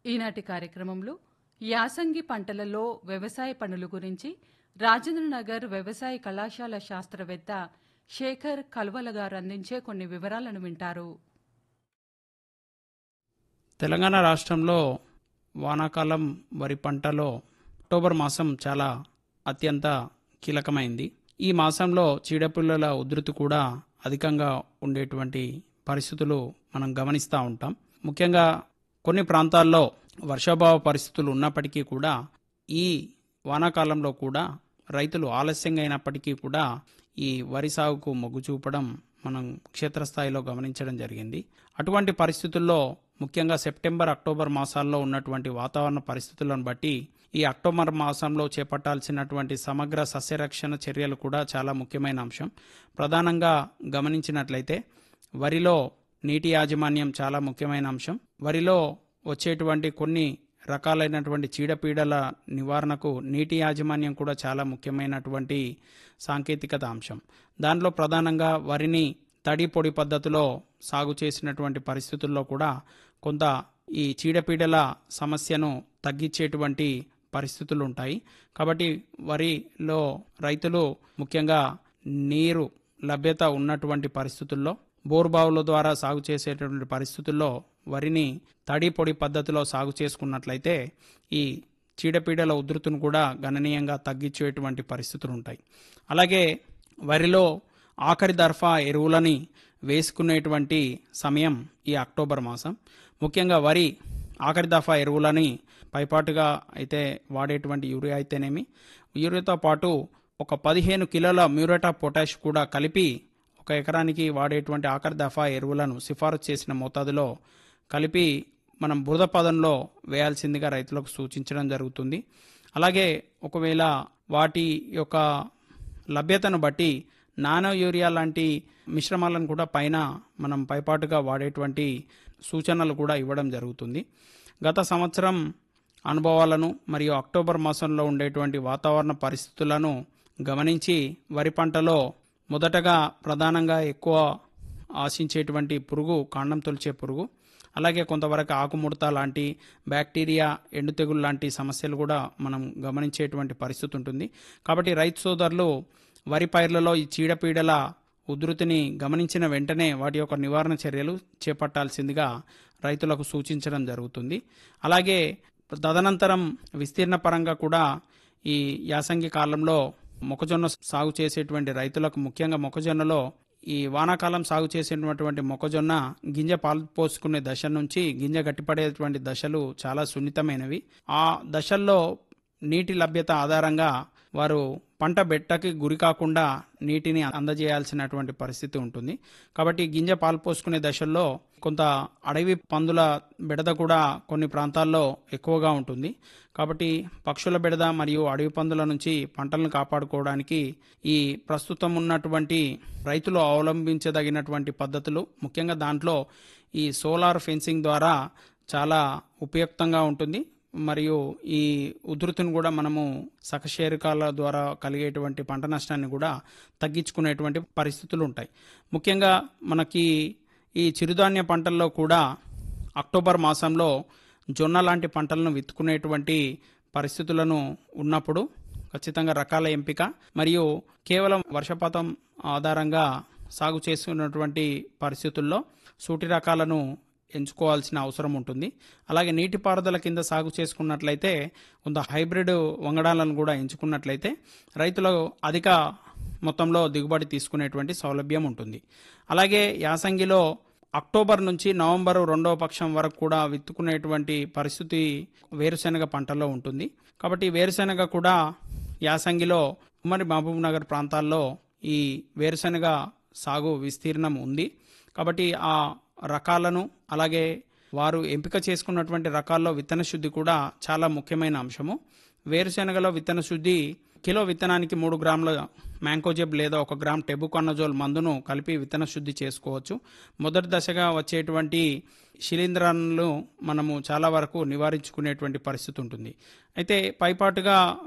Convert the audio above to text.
ఈనాటి కార్యక్రమంలో యాసంగి పంటలలో వ్యవసాయ పనుల గురించి రాజేంద్రనగర్ వ్యవసాయ కళాశాల శాస్త్రవేత్త శేఖర్ కల్వల గారు అందించే కొన్ని వివరాలను వింటారు తెలంగాణ రాష్ట్రంలో వానాకాలం వరి పంటలో అక్టోబర్ మాసం చాలా అత్యంత కీలకమైంది ఈ మాసంలో చీడపిల్లల ఉధృతి కూడా అధికంగా ఉండేటువంటి పరిస్థితులు మనం గమనిస్తూ ఉంటాం ముఖ్యంగా కొన్ని ప్రాంతాల్లో వర్షాభావ పరిస్థితులు ఉన్నప్పటికీ కూడా ఈ వానాకాలంలో కూడా రైతులు ఆలస్యంగా అయినప్పటికీ కూడా ఈ వరి సాగుకు మొగ్గు చూపడం మనం క్షేత్రస్థాయిలో గమనించడం జరిగింది అటువంటి పరిస్థితుల్లో ముఖ్యంగా సెప్టెంబర్ అక్టోబర్ మాసాల్లో ఉన్నటువంటి వాతావరణ పరిస్థితులను బట్టి ఈ అక్టోబర్ మాసంలో చేపట్టాల్సినటువంటి సమగ్ర సస్యరక్షణ చర్యలు కూడా చాలా ముఖ్యమైన అంశం ప్రధానంగా గమనించినట్లయితే వరిలో నీటి యాజమాన్యం చాలా ముఖ్యమైన అంశం వరిలో వచ్చేటువంటి కొన్ని రకాలైనటువంటి చీడపీడల నివారణకు నీటి యాజమాన్యం కూడా చాలా ముఖ్యమైనటువంటి సాంకేతికత అంశం దానిలో ప్రధానంగా వరిని తడి పొడి పద్ధతిలో సాగు చేసినటువంటి పరిస్థితుల్లో కూడా కొంత ఈ చీడపీడల సమస్యను తగ్గించేటువంటి పరిస్థితులు ఉంటాయి కాబట్టి వరిలో రైతులు ముఖ్యంగా నీరు లభ్యత ఉన్నటువంటి పరిస్థితుల్లో బోర్బావుల ద్వారా సాగు చేసేటువంటి పరిస్థితుల్లో వరిని తడి పొడి పద్ధతిలో సాగు చేసుకున్నట్లయితే ఈ చీడపీడల ఉధృతిని కూడా గణనీయంగా తగ్గించేటువంటి పరిస్థితులు ఉంటాయి అలాగే వరిలో ఆఖరి దర్ఫా ఎరువులని వేసుకునేటువంటి సమయం ఈ అక్టోబర్ మాసం ముఖ్యంగా వరి ఆఖరి దఫా ఎరువులని పైపాటుగా అయితే వాడేటువంటి యూరియా అయితేనేమి యూరియాతో పాటు ఒక పదిహేను కిలోల మ్యూరేటా పొటాష్ కూడా కలిపి ఒక ఎకరానికి వాడేటువంటి ఆఖరి దఫా ఎరువులను సిఫారసు చేసిన మోతాదులో కలిపి మనం బురద పదంలో వేయాల్సిందిగా రైతులకు సూచించడం జరుగుతుంది అలాగే ఒకవేళ వాటి యొక్క లభ్యతను బట్టి నానో యూరియా లాంటి మిశ్రమాలను కూడా పైన మనం పైపాటుగా వాడేటువంటి సూచనలు కూడా ఇవ్వడం జరుగుతుంది గత సంవత్సరం అనుభవాలను మరియు అక్టోబర్ మాసంలో ఉండేటువంటి వాతావరణ పరిస్థితులను గమనించి వరి పంటలో మొదటగా ప్రధానంగా ఎక్కువ ఆశించేటువంటి పురుగు కాండం తొలిచే పురుగు అలాగే కొంతవరకు ఆకుముడత లాంటి బ్యాక్టీరియా ఎండు తెగులు లాంటి సమస్యలు కూడా మనం గమనించేటువంటి పరిస్థితి ఉంటుంది కాబట్టి రైతు సోదరులు వరి పైర్లలో ఈ చీడపీడల ఉధృతిని గమనించిన వెంటనే వాటి యొక్క నివారణ చర్యలు చేపట్టాల్సిందిగా రైతులకు సూచించడం జరుగుతుంది అలాగే తదనంతరం విస్తీర్ణ పరంగా కూడా ఈ యాసంగి కాలంలో మొక్కజొన్న సాగు చేసేటువంటి రైతులకు ముఖ్యంగా మొక్కజొన్నలో ఈ వానాకాలం సాగు చేసేటటువంటి మొక్కజొన్న గింజ పాలు పోసుకునే దశ నుంచి గింజ గట్టిపడేటువంటి దశలు చాలా సున్నితమైనవి ఆ దశల్లో నీటి లభ్యత ఆధారంగా వారు పంట బెట్టకి గురి కాకుండా నీటిని అందజేయాల్సినటువంటి పరిస్థితి ఉంటుంది కాబట్టి గింజ పాలు పోసుకునే దశల్లో కొంత అడవి పందుల బెడద కూడా కొన్ని ప్రాంతాల్లో ఎక్కువగా ఉంటుంది కాబట్టి పక్షుల బెడద మరియు అడవి పందుల నుంచి పంటలను కాపాడుకోవడానికి ఈ ప్రస్తుతం ఉన్నటువంటి రైతులు అవలంబించదగినటువంటి పద్ధతులు ముఖ్యంగా దాంట్లో ఈ సోలార్ ఫెన్సింగ్ ద్వారా చాలా ఉపయుక్తంగా ఉంటుంది మరియు ఈ ఉధృతిని కూడా మనము సకశేరికాల ద్వారా కలిగేటువంటి పంట నష్టాన్ని కూడా తగ్గించుకునేటువంటి పరిస్థితులు ఉంటాయి ముఖ్యంగా మనకి ఈ చిరుధాన్య పంటల్లో కూడా అక్టోబర్ మాసంలో జొన్న లాంటి పంటలను విత్తుకునేటువంటి పరిస్థితులను ఉన్నప్పుడు ఖచ్చితంగా రకాల ఎంపిక మరియు కేవలం వర్షపాతం ఆధారంగా సాగు చేస్తున్నటువంటి పరిస్థితుల్లో సూటి రకాలను ఎంచుకోవాల్సిన అవసరం ఉంటుంది అలాగే నీటిపారుదల కింద సాగు చేసుకున్నట్లయితే కొంత హైబ్రిడ్ వంగడాలను కూడా ఎంచుకున్నట్లయితే రైతులు అధిక మొత్తంలో దిగుబడి తీసుకునేటువంటి సౌలభ్యం ఉంటుంది అలాగే యాసంగిలో అక్టోబర్ నుంచి నవంబర్ రెండవ పక్షం వరకు కూడా విత్తుకునేటువంటి పరిస్థితి వేరుశెనగ పంటలో ఉంటుంది కాబట్టి వేరుశెనగ కూడా యాసంగిలో ఉమ్మడి మహబూబ్ నగర్ ప్రాంతాల్లో ఈ వేరుశెనగ సాగు విస్తీర్ణం ఉంది కాబట్టి ఆ రకాలను అలాగే వారు ఎంపిక చేసుకున్నటువంటి రకాల్లో విత్తన శుద్ధి కూడా చాలా ముఖ్యమైన అంశము వేరుశెనగలో విత్తన శుద్ధి కిలో విత్తనానికి మూడు గ్రాముల మ్యాంకోజెబ్ లేదా ఒక గ్రామ్ టెబుకానజోల్ మందును కలిపి విత్తన శుద్ధి చేసుకోవచ్చు మొదటి దశగా వచ్చేటువంటి శిలీంధ్రాలను మనము చాలా వరకు నివారించుకునేటువంటి పరిస్థితి ఉంటుంది అయితే పైపాటుగా